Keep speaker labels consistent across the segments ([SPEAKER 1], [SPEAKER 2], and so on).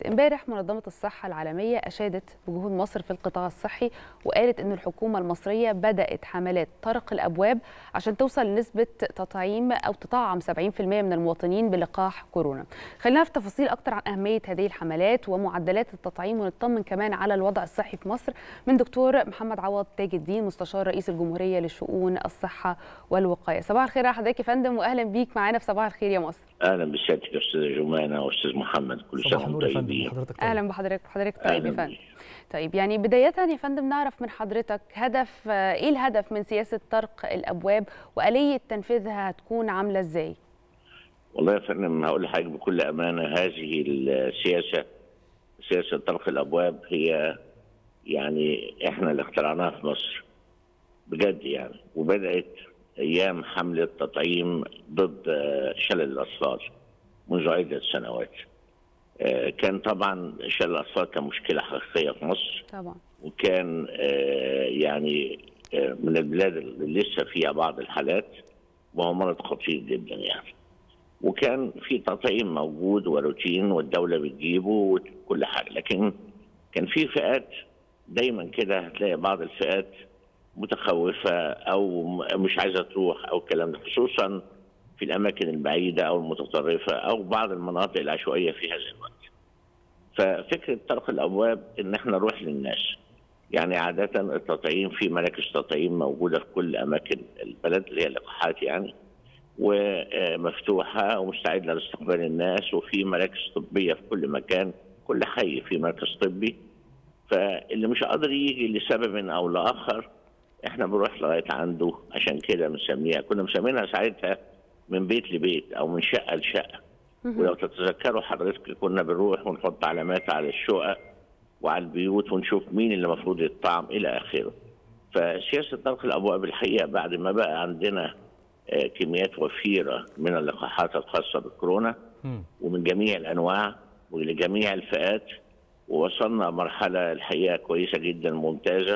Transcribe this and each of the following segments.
[SPEAKER 1] امبارح منظمة الصحة العالمية أشادت بجهود مصر في القطاع الصحي وقالت أن الحكومة المصرية بدأت حملات طرق الأبواب عشان توصل لنسبة تطعيم أو تطعم 70% من المواطنين بلقاح كورونا خلينا في تفاصيل أكتر عن أهمية هذه الحملات ومعدلات التطعيم ونطمن كمان على الوضع الصحي في مصر من دكتور محمد عوض تاج الدين مستشار رئيس الجمهورية لشؤون الصحة والوقاية صباح الخير على حضرتك يا فندم وأهلا بيك معانا في صباح الخير يا مصر
[SPEAKER 2] اهلا بسيادتك يا استاذه جمانه واستاذ محمد كل سنه وانتم طيبين
[SPEAKER 3] حضرتك طيب.
[SPEAKER 1] اهلا بحضرتك حضرتك طيب يا
[SPEAKER 2] أهلاً
[SPEAKER 1] فندم
[SPEAKER 2] بيك.
[SPEAKER 1] طيب يعني بداية يا فندم نعرف من حضرتك هدف آه، ايه الهدف من سياسة طرق الابواب وآلية تنفيذها هتكون عاملة ازاي؟
[SPEAKER 2] والله يا فندم هقول لحضرتك بكل امانه هذه السياسه سياسه طرق الابواب هي يعني احنا اللي اخترعناها في مصر بجد يعني وبدات ايام حمله تطعيم ضد آه، شلل الاطفال منذ عده سنوات آه، كان طبعا شلل الاطفال كان مشكله حقيقيه في مصر
[SPEAKER 1] طبعا
[SPEAKER 2] وكان آه، يعني آه، من البلاد اللي لسه فيها بعض الحالات وهو مرض خطير جدا يعني وكان في تطعيم موجود وروتين والدوله بتجيبه وكل حاجه لكن كان في فئات دايما كده هتلاقي بعض الفئات متخوفه او م- مش عايزه تروح او الكلام ده خصوصا في الاماكن البعيده او المتطرفه او بعض المناطق العشوائيه في هذا الوقت. ففكره طرق الابواب ان احنا نروح للناس. يعني عاده التطعيم في مراكز تطعيم موجوده في كل اماكن البلد اللي هي اللقاحات يعني ومفتوحه ومستعده لاستقبال الناس وفي مراكز طبيه في كل مكان كل حي في مركز طبي فاللي مش قادر يجي لسبب او لاخر احنا بنروح لغايه عنده عشان كده بنسميها كنا مسمينها ساعتها من بيت لبيت او من شقه لشقه ولو تتذكروا حضرتك كنا بنروح ونحط علامات على الشقق وعلى البيوت ونشوف مين اللي المفروض يطعم الى اخره. فسياسه طرق الابواب الحقيقه بعد ما بقى عندنا آه، كميات وفيره من اللقاحات الخاصه بالكورونا
[SPEAKER 3] مم.
[SPEAKER 2] ومن جميع الانواع ولجميع الفئات ووصلنا مرحله الحقيقه كويسه جدا ممتازه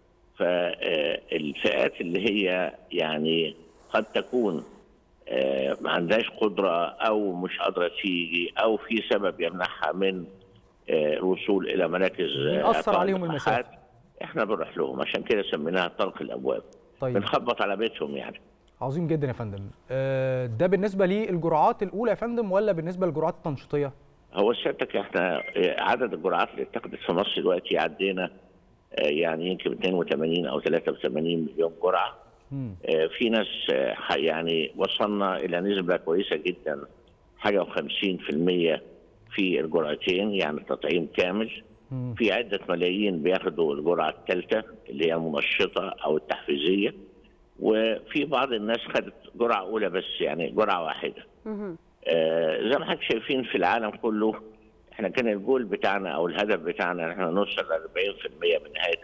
[SPEAKER 2] فالفئات اللي هي يعني قد تكون آه، ما عندهاش قدره او مش قادره تيجي او في سبب يمنعها من آه، الوصول الى مراكز آه،
[SPEAKER 3] بيأثر
[SPEAKER 2] إعطاء
[SPEAKER 3] عليهم
[SPEAKER 2] اللقاحات.
[SPEAKER 3] المسافة.
[SPEAKER 2] احنا بنروح لهم عشان كده سميناها طرق الابواب
[SPEAKER 3] طيب
[SPEAKER 2] بنخبط على بيتهم يعني
[SPEAKER 3] عظيم جدا يا فندم آه، ده بالنسبه للجرعات الاولى يا فندم ولا بالنسبه للجرعات التنشيطيه
[SPEAKER 2] هو سيادتك احنا آه، عدد الجرعات اللي اتخذت في مصر دلوقتي عدينا آه، يعني يمكن 82 او 83 مليون جرعه
[SPEAKER 3] مم.
[SPEAKER 2] آه، في ناس آه، ح- يعني وصلنا الى نسبه كويسه جدا حاجه و50% في الجرعتين يعني التطعيم كامل
[SPEAKER 3] مم.
[SPEAKER 2] في عده ملايين بياخدوا الجرعه الثالثه اللي هي المنشطه او التحفيزيه وفي بعض الناس خدت جرعه اولى بس يعني جرعه واحده
[SPEAKER 1] مهم.
[SPEAKER 2] آه، زي ما حضرتك شايفين في العالم كله احنا كان الجول بتاعنا او الهدف بتاعنا ان احنا نوصل ل 40% من نهايه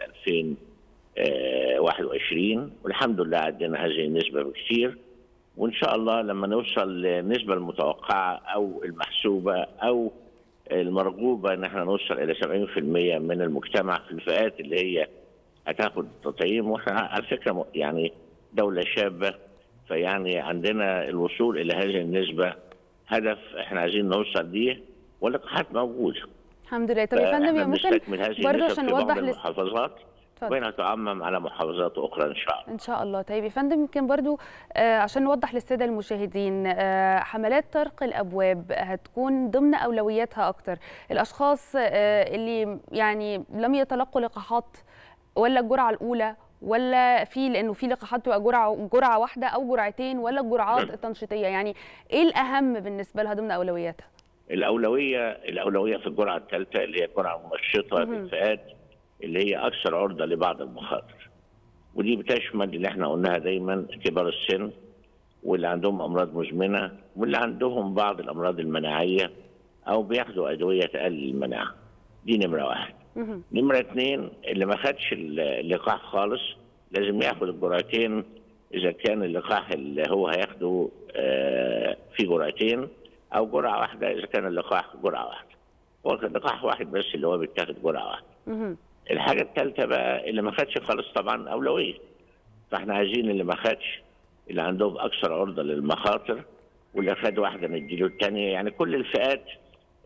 [SPEAKER 2] 2021 والحمد لله عدينا هذه النسبه بكثير وان شاء الله لما نوصل للنسبه المتوقعه او المحسوبه او المرغوبه ان احنا نوصل الى 70% من المجتمع في الفئات اللي هي هتاخد التطعيم واحنا على فكره م- يعني دوله شابه فيعني عندنا الوصول الى هذه النسبه هدف احنا عايزين نوصل ليه واللقاحات موجوده
[SPEAKER 1] الحمد لله طب يا فندم
[SPEAKER 2] فإحنا
[SPEAKER 1] يا ممكن
[SPEAKER 2] بنستكمل هذه
[SPEAKER 1] برضه
[SPEAKER 2] النسب
[SPEAKER 1] عشان
[SPEAKER 2] في بعض
[SPEAKER 1] نوضح لس...
[SPEAKER 2] المحافظات
[SPEAKER 1] اتفضل.
[SPEAKER 2] وبين تعمم على محافظات اخرى ان شاء الله
[SPEAKER 1] ان شاء الله طيب يا فندم يمكن برضو آه، عشان نوضح للساده المشاهدين آه، حملات طرق الابواب هتكون ضمن اولوياتها اكتر الاشخاص آه، اللي يعني لم يتلقوا لقاحات ولا الجرعه الاولى ولا في لانه في لقاحات تبقى جرعه جرعه واحده او جرعتين ولا الجرعات
[SPEAKER 2] نعم.
[SPEAKER 1] التنشيطيه يعني ايه الاهم بالنسبه لها ضمن اولوياتها
[SPEAKER 2] الاولويه الاولويه في الجرعه الثالثه اللي هي الجرعه المنشطه
[SPEAKER 1] مهم.
[SPEAKER 2] للفئات اللي هي اكثر عرضه لبعض المخاطر ودي بتشمل اللي احنا قلناها دايما كبار السن واللي عندهم امراض مزمنه واللي عندهم بعض الامراض المناعيه او بياخدوا ادويه تقلل المناعه دي نمره واحد
[SPEAKER 1] مهم.
[SPEAKER 2] نمرة اتنين اللي ما خدش اللقاح خالص لازم ياخد الجرعتين إذا كان اللقاح اللي هو هياخده آه، في جرعتين أو جرعة واحدة إذا كان اللقاح جرعة واحدة. هو كان لقاح واحد بس اللي هو بيتاخد جرعة واحدة.
[SPEAKER 1] مهم.
[SPEAKER 2] الحاجة الثالثة بقى اللي ما خدش خالص طبعا أولوية. فاحنا عايزين اللي ما خدش اللي عندهم أكثر عرضة للمخاطر واللي خد واحدة نديله الثانية يعني كل الفئات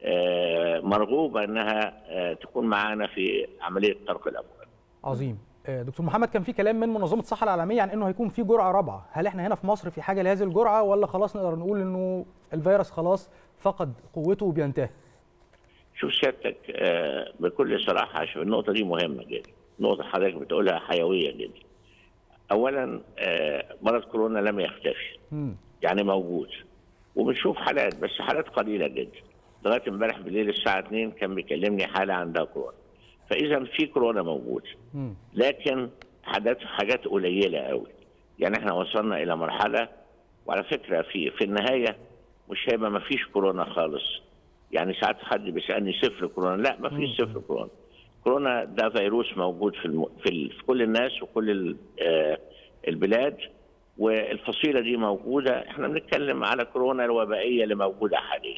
[SPEAKER 2] آه، مرغوبه انها آه، تكون معانا في عمليه طرق الابواب.
[SPEAKER 3] عظيم آه، دكتور محمد كان في كلام من منظمه الصحه العالميه عن انه هيكون في جرعه رابعه هل احنا هنا في مصر في حاجه لهذه الجرعه ولا خلاص نقدر نقول انه الفيروس خلاص فقد قوته وبينتهي
[SPEAKER 2] شوف سيادتك آه، بكل صراحه عشان النقطه دي مهمه جدا. نقطه حضرتك بتقولها حيويه جدا. اولا آه، مرض كورونا لم يختفي
[SPEAKER 3] مم.
[SPEAKER 2] يعني موجود وبنشوف حالات بس حالات قليله جدا لغايه امبارح بالليل الساعه 2 كان بيكلمني حاله عندها كورونا فاذا في كورونا موجود
[SPEAKER 3] مم.
[SPEAKER 2] لكن حاجات حاجات قليله قوي يعني احنا وصلنا الى مرحله وعلى فكره في في النهايه مش هيبقى ما فيش كورونا خالص يعني ساعات حد بيسالني صفر كورونا لا ما فيش صفر كورونا كورونا ده فيروس موجود في الم... في, ال... في كل الناس وكل ال... آه البلاد والفصيله دي موجوده احنا بنتكلم على كورونا الوبائيه اللي موجوده حاليا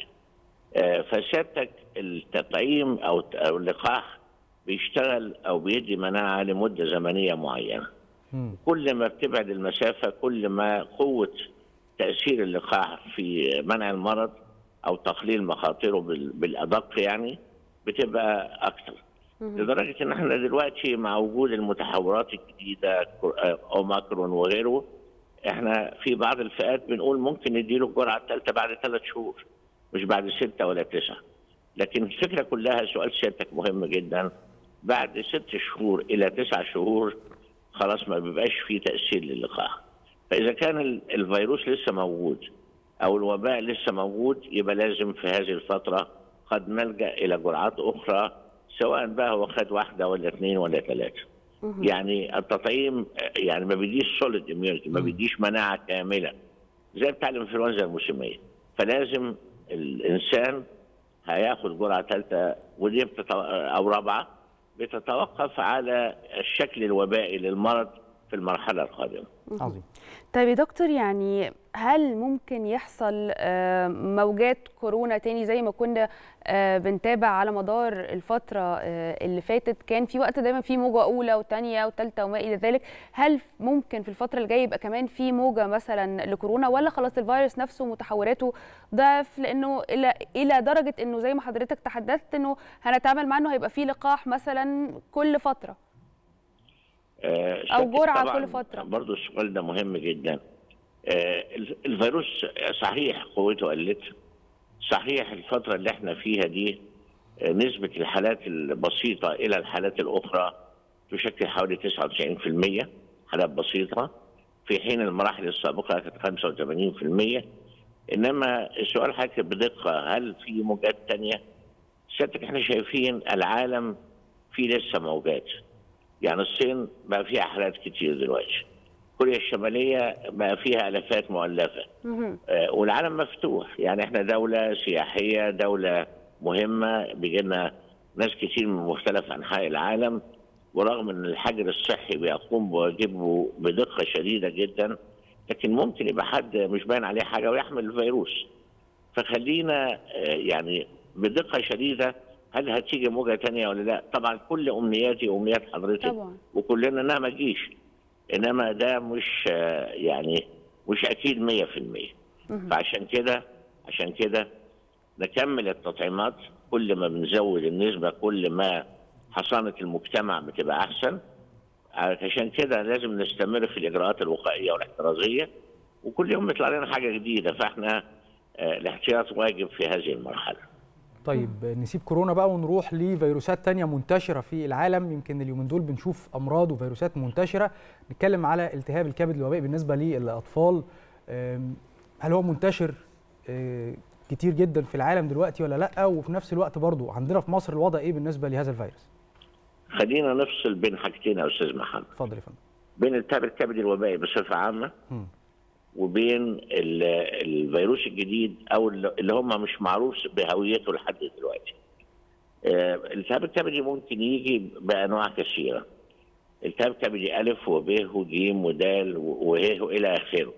[SPEAKER 2] آه فسيادتك التطعيم او أو اللقاح بيشتغل او بيدي مناعه لمده زمنيه معينه
[SPEAKER 3] مم.
[SPEAKER 2] كل ما بتبعد المسافه كل ما قوه تاثير اللقاح في منع المرض او تقليل مخاطره بال- بالادق يعني بتبقى اكثر لدرجه ان احنا دلوقتي مع وجود المتحورات الجديده كو- آه، اوميكرون وغيره احنا في بعض الفئات بنقول ممكن نديله الجرعه الثالثه بعد ثلاث شهور مش بعد سته ولا تسعه لكن الفكره كلها سؤال سيادتك مهم جدا بعد ست شهور الى تسع شهور خلاص ما بيبقاش فيه تاثير للقاح فاذا كان ال- الفيروس لسه موجود او الوباء لسه موجود يبقى لازم في هذه الفتره قد نلجا الى جرعات اخرى سواء بقى هو خد واحده ولا اثنين ولا ثلاثه يعني التطعيم آه، يعني ما بيديش سوليد اميونيتي ما بيديش مناعه كامله زي بتاع الانفلونزا الموسميه فلازم الانسان هياخد جرعه ثالثه ودي بتتو... او رابعه بتتوقف على الشكل الوبائي للمرض في المرحله القادمه.
[SPEAKER 3] عظيم
[SPEAKER 1] طيب يا دكتور يعني هل ممكن يحصل آه، موجات كورونا تاني زي ما كنا آه، بنتابع على مدار الفترة آه، اللي فاتت كان في وقت دايما في موجة أولى وثانية وثالثة وما إلى ذلك هل ممكن في الفترة الجاية يبقى كمان في موجة مثلا لكورونا ولا خلاص الفيروس نفسه متحوراته ضعف لأنه إلى إلى درجة إنه زي ما حضرتك تحدثت إنه هنتعامل مع إنه هيبقى في لقاح مثلا كل فترة
[SPEAKER 2] آه،
[SPEAKER 1] أو
[SPEAKER 2] شكل
[SPEAKER 1] جرعة
[SPEAKER 2] طبعاً
[SPEAKER 1] كل فترة.
[SPEAKER 2] برضو السؤال ده مهم جدا. آه، ال- الفيروس صحيح قوته قلت صحيح الفترة اللي احنا فيها دي آه، نسبة الحالات البسيطة إلى الحالات الأخرى تشكل حوالي 99% حالات بسيطة في حين المراحل السابقة كانت 85% إنما السؤال حضرتك بدقة هل في موجات تانية؟ سيادتك احنا شايفين العالم فيه لسه موجات يعني الصين بقى فيها حالات كتير دلوقتي كوريا الشمالية بقى فيها ألفات مؤلفة
[SPEAKER 1] مهم.
[SPEAKER 2] آه، والعالم مفتوح يعني احنا دولة سياحية دولة مهمة بيجينا ناس كتير من مختلف أنحاء العالم ورغم أن الحجر الصحي بيقوم بواجبه بدقة شديدة جدا لكن ممكن يبقى حد مش باين عليه حاجة ويحمل الفيروس فخلينا آه، يعني بدقة شديدة هل هتيجي موجة تانية ولا لا طبعا كل أمنياتي وأمنيات حضرتك
[SPEAKER 1] طبعا
[SPEAKER 2] وكلنا انها ما تجيش انما ده مش آه، يعني مش اكيد 100% فعشان كده عشان كده نكمل التطعيمات كل ما بنزود النسبه كل ما حصانه المجتمع بتبقى احسن عشان كده لازم نستمر في الاجراءات الوقائيه والاحترازيه وكل يوم بيطلع لنا حاجه جديده فاحنا آه، الاحتياط واجب في هذه المرحله
[SPEAKER 3] طيب نسيب كورونا بقى ونروح لفيروسات تانية منتشرة في العالم يمكن اليومين دول بنشوف أمراض وفيروسات منتشرة نتكلم على التهاب الكبد الوبائي بالنسبة للأطفال أم، هل هو منتشر أه، كتير جدا في العالم دلوقتي ولا لأ وفي نفس الوقت برضو عندنا في مصر الوضع إيه بالنسبة لهذا الفيروس
[SPEAKER 2] خلينا نفصل بين حاجتين يا استاذ محمد
[SPEAKER 3] اتفضل يا فندم
[SPEAKER 2] بين التهاب الكبد الوبائي بصفه عامه
[SPEAKER 3] مم.
[SPEAKER 2] وبين ال- الفيروس الجديد او اللي هم مش معروف بهويته لحد دلوقتي. آه، التهاب الكبدي ممكن يجي بانواع كثيره. التهاب كبدي الف وب وج ودال وه والى اخره.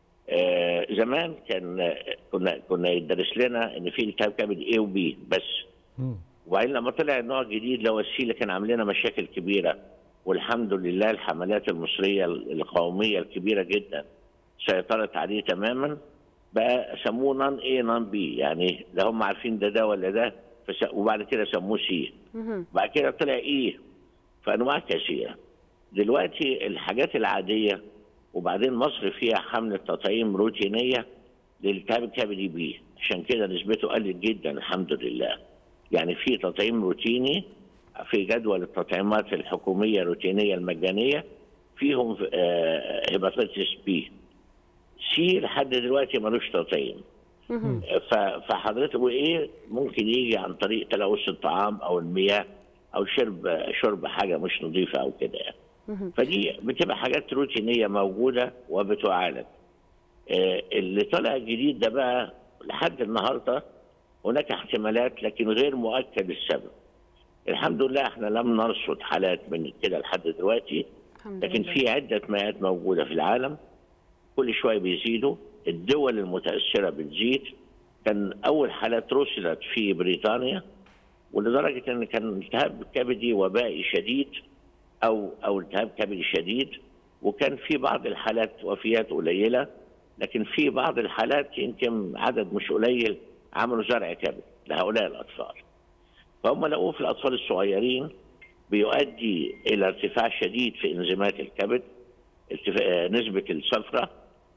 [SPEAKER 2] آه، زمان كان كنا كنا يدرس لنا ان في التهاب كبدي A وبي بس
[SPEAKER 3] مم.
[SPEAKER 2] وبعدين لما طلع النوع الجديد اللي هو السي اللي كان عامل لنا مشاكل كبيره والحمد لله الحملات المصريه القوميه الكبيره جدا سيطرت عليه تماما بقى سموه نون اي نون بي يعني لا هم عارفين ده ده ولا ده فس... وبعد كده سموه سي بعد كده طلع اي فانواع كثيره دلوقتي الحاجات العاديه وبعدين مصر فيها حمله تطعيم روتينيه للالتهاب الكبدي بي عشان كده نسبته قلت جدا الحمد لله يعني في تطعيم روتيني في جدول التطعيمات الحكوميه الروتينيه المجانيه فيهم آه، هيباتيتس بي سي لحد دلوقتي ملوش تطعيم ف- فحضرتك وايه ممكن يجي عن طريق تلوث الطعام او المياه او شرب شرب حاجه مش نظيفه او كده يعني فدي بتبقى حاجات روتينيه موجوده وبتعالج آه، اللي طلع الجديد ده بقى لحد النهارده هناك احتمالات لكن غير مؤكد السبب الحمد لله احنا لم نرصد حالات من كده لحد دلوقتي
[SPEAKER 1] الحمد
[SPEAKER 2] لكن
[SPEAKER 1] لله.
[SPEAKER 2] في عده مئات موجوده في العالم كل شويه بيزيدوا الدول المتاثره بتزيد كان اول حالات رصدت في بريطانيا ولدرجه ان كان التهاب كبدي وبائي شديد او او التهاب كبدي شديد وكان في بعض الحالات وفيات قليله لكن في بعض الحالات يمكن عدد مش قليل عملوا زرع كبد لهؤلاء الاطفال فهم لقوه في الاطفال الصغيرين بيؤدي الى ارتفاع شديد في انزيمات الكبد ارتفاع نسبه الصفرة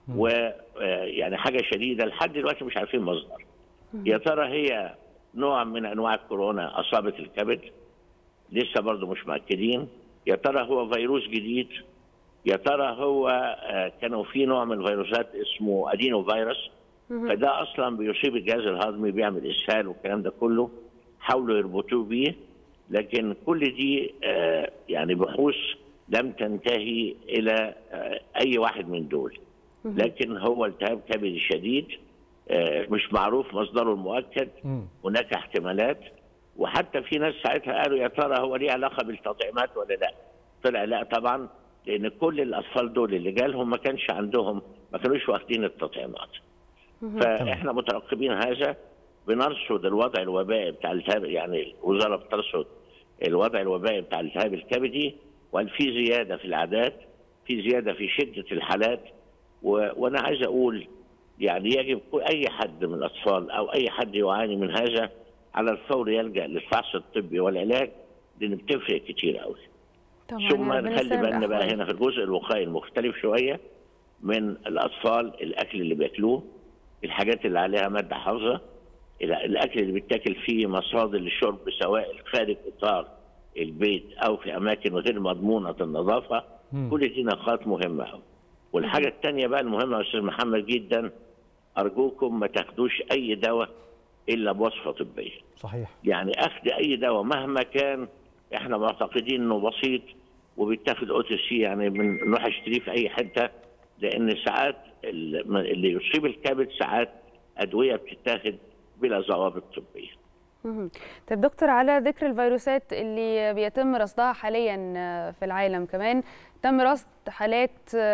[SPEAKER 2] ويعني حاجه شديده لحد دلوقتي مش عارفين مصدر يا ترى هي نوع من انواع الكورونا اصابت الكبد لسه برضه مش مأكدين يا ترى هو فيروس جديد يا ترى هو آه، كانوا في نوع من الفيروسات اسمه ادينو فيروس فده اصلا بيصيب الجهاز الهضمي بيعمل اسهال والكلام ده كله حاولوا يربطوه بيه لكن كل دي آه، يعني بحوث لم تنتهي الى آه، اي واحد من دول لكن هو التهاب كبدي شديد آه، مش معروف مصدره المؤكد
[SPEAKER 3] مم.
[SPEAKER 2] هناك احتمالات وحتى في ناس ساعتها قالوا يا ترى هو ليه علاقه بالتطعيمات ولا لا؟ طلع لا طبعا لان كل الاطفال دول اللي جالهم ما كانش عندهم ما كانوش واخدين التطعيمات. فاحنا مترقبين هذا بنرصد الوضع الوبائي بتاع الالتهاب يعني الوزاره بترصد الوضع الوبائي بتاع الالتهاب الكبدي وهل في زياده في الاعداد في زياده في شده الحالات و... وانا عايز اقول يعني يجب كل- اي حد من الاطفال او اي حد يعاني من هذا على الفور يلجا للفحص الطبي والعلاج لان بتفرق كتير قوي
[SPEAKER 1] طبعا
[SPEAKER 2] ثم
[SPEAKER 1] يا ربنا
[SPEAKER 2] نخلي
[SPEAKER 1] يسلم
[SPEAKER 2] بالنا بقى
[SPEAKER 1] الأحوال.
[SPEAKER 2] هنا في الجزء الوقائي المختلف شويه من الاطفال الاكل اللي بياكلوه الحاجات اللي عليها ماده حافظه ال- الاكل اللي بيتاكل فيه مصادر للشرب سواء خارج اطار البيت او في اماكن غير مضمونه النظافه
[SPEAKER 3] مم.
[SPEAKER 2] كل دي نقاط مهمه قوي والحاجه الثانيه بقى المهمه يا استاذ محمد جدا ارجوكم ما تاخدوش اي دواء الا بوصفه طبيه
[SPEAKER 3] صحيح
[SPEAKER 2] يعني اخذ اي دواء مهما كان احنا معتقدين انه بسيط وبيتاخد او تي سي يعني بنروح اشتريه في اي حته لان ساعات ال- اللي يصيب الكبد ساعات ادويه بتتاخد بلا ضوابط طبيه.
[SPEAKER 1] مهم. طيب دكتور على ذكر الفيروسات اللي بيتم رصدها حاليا في العالم كمان تم رصد حالات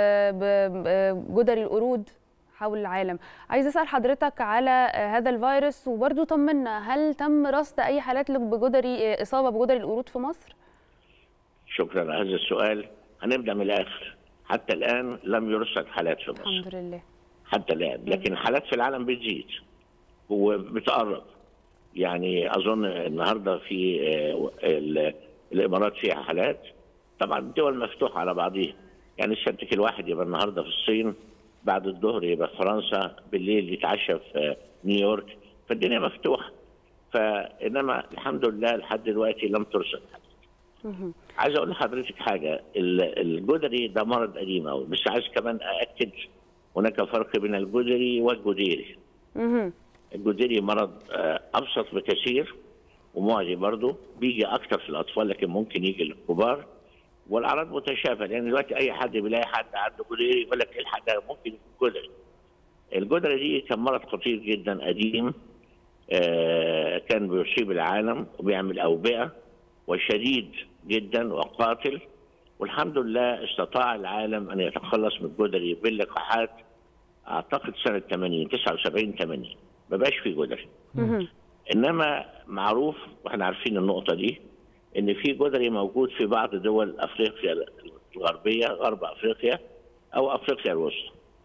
[SPEAKER 1] بجدري القرود حول العالم عايز اسال حضرتك على هذا الفيروس وبرضه طمنا هل تم رصد اي حالات بجدري اصابه بجدري القرود في مصر
[SPEAKER 2] شكرا على هذا السؤال هنبدا من الاخر حتى الان لم يرصد حالات في مصر
[SPEAKER 1] الحمد لله
[SPEAKER 2] حتى الان لكن الحالات في العالم بتزيد وبتقرب يعني اظن النهارده في آه، ال- الامارات فيها حالات طبعا الدول مفتوحه على بعضيها يعني السبت الواحد يبقى النهارده في الصين بعد الظهر يبقى في فرنسا بالليل يتعشى في نيويورك فالدنيا مفتوحه فانما الحمد لله لحد دلوقتي لم ترصد
[SPEAKER 1] مهم.
[SPEAKER 2] عايز اقول لحضرتك حاجه ال- الجدري ده مرض قديم قوي بس عايز كمان ااكد هناك فرق بين الجدري والجديري
[SPEAKER 1] مهم.
[SPEAKER 2] الجدري مرض آه، ابسط بكثير ومعدي برضه بيجي اكتر في الاطفال لكن ممكن يجي للكبار والاعراض متشابهه لان دلوقتي اي حد بيلاقي حد عنده جدري يقول لك الحق ده ممكن يكون جدري الجدري دي كان مرض خطير جدا قديم آه، كان بيصيب العالم وبيعمل اوبئه وشديد جدا وقاتل والحمد لله استطاع العالم ان يتخلص من الجدري باللقاحات اعتقد سنه 80 79 80 ما بقاش في جدري
[SPEAKER 1] مهم.
[SPEAKER 2] انما معروف واحنا عارفين النقطه دي ان في جدري موجود في بعض دول افريقيا الغربيه غرب افريقيا او افريقيا الوسطى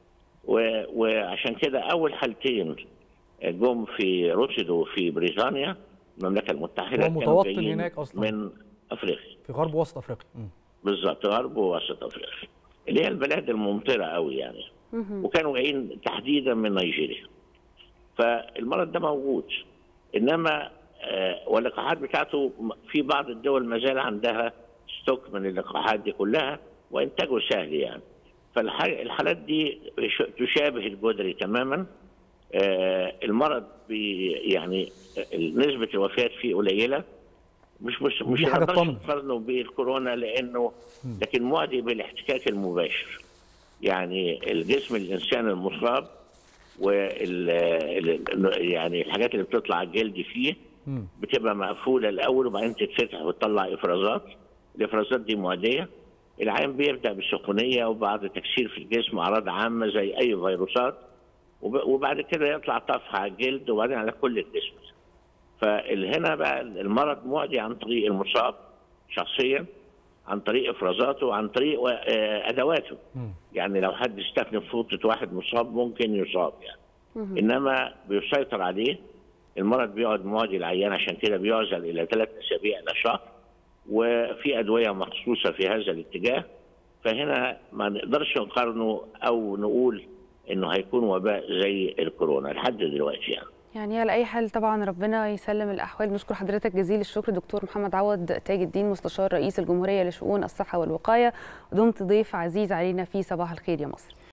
[SPEAKER 2] و- وعشان كده اول حالتين جم في رصدوا في بريطانيا المملكه المتحده
[SPEAKER 3] هو
[SPEAKER 2] كانوا
[SPEAKER 3] متوطن
[SPEAKER 2] جايين
[SPEAKER 3] هناك أصلاً.
[SPEAKER 2] من افريقيا
[SPEAKER 3] في غرب وسط افريقيا مم.
[SPEAKER 2] بالظبط غرب ووسط افريقيا اللي هي البلاد الممطره قوي يعني وكانوا جايين تحديدا من نيجيريا فالمرض ده موجود انما آه، واللقاحات بتاعته م- في بعض الدول ما زال عندها ستوك من اللقاحات دي كلها وانتاجه سهل يعني فالحالات دي ش- تشابه الجدري تماما آه، المرض بي يعني آه، نسبه الوفيات فيه قليله مش مش مش
[SPEAKER 3] دي حاجة
[SPEAKER 2] هنقدرش
[SPEAKER 3] تطمن.
[SPEAKER 2] نقارنه بالكورونا لانه لكن معدي بالاحتكاك المباشر يعني الجسم الانسان المصاب وال ال- يعني الحاجات اللي بتطلع على الجلد فيه
[SPEAKER 3] مم.
[SPEAKER 2] بتبقى مقفوله الاول وبعدين تتفتح وتطلع افرازات الافرازات دي معديه العين بيبدا بالسخونيه وبعد تكسير في الجسم اعراض عامه زي اي فيروسات وب- وبعد كده يطلع طفح على الجلد وبعدين على كل الجسم فهنا بقى المرض معدي عن طريق المصاب شخصيا عن طريق افرازاته وعن طريق و- آه، ادواته
[SPEAKER 3] مم.
[SPEAKER 2] يعني لو حد استخدم فوطه واحد مصاب ممكن يصاب يعني انما بيسيطر عليه المرض بيقعد معدي العيان عشان كده بيعزل الى ثلاث اسابيع الى شهر وفي ادويه مخصوصه في هذا الاتجاه فهنا ما نقدرش نقارنه او نقول انه هيكون وباء زي الكورونا لحد دلوقتي يعني
[SPEAKER 1] يعني على اي حال طبعا ربنا يسلم الاحوال نشكر حضرتك جزيل الشكر دكتور محمد عوض تاج الدين مستشار رئيس الجمهوريه لشؤون الصحه والوقايه ودمت ضيف عزيز علينا في صباح الخير يا مصر